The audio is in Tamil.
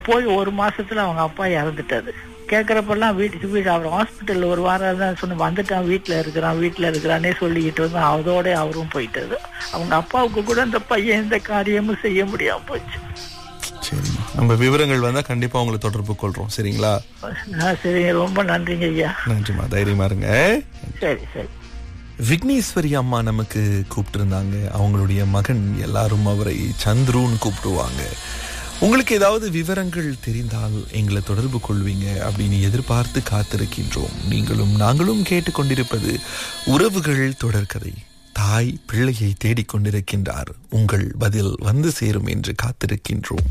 போய் ஒரு மாசத்துல அவங்க அப்பா இறந்துட்டாரு கேட்கறப்பெல்லாம் வீட்டுக்கு வீடு அவர் ஹாஸ்பிட்டல் ஒரு வாரம் தான் சொன்ன வந்துட்டான் வீட்டுல இருக்கிறான் வீட்டுல இருக்கிறானே சொல்லிக்கிட்டு வந்து அதோட அவரும் போயிட்டாரு அவங்க அப்பாவுக்கு கூட அந்த பையன் எந்த காரியமும் செய்ய முடியாம போச்சு சரி நம்ம விவரங்கள் வந்தா கண்டிப்பா உங்களை தொடர்பு கொள்றோம் சரிங்களா ஆ, சரி ரொம்ப நன்றிங்க ஐயா நன்றிமா தைரியமா இருங்க சரி சரி விக்னேஸ்வரி அம்மா நமக்கு கூப்பிட்டிருந்தாங்க அவங்களுடைய மகன் எல்லாரும் அவரை சந்துருன்னு கூப்பிடுவாங்க உங்களுக்கு ஏதாவது விவரங்கள் தெரிந்தால் எங்களை தொடர்பு கொள்வீங்க அப்படின்னு எதிர்பார்த்து காத்திருக்கின்றோம் நீங்களும் நாங்களும் கேட்டுக்கொண்டிருப்பது உறவுகள் தொடர்கதை தாய் பிள்ளையை தேடிக்கொண்டிருக்கின்றார் உங்கள் பதில் வந்து சேரும் என்று காத்திருக்கின்றோம்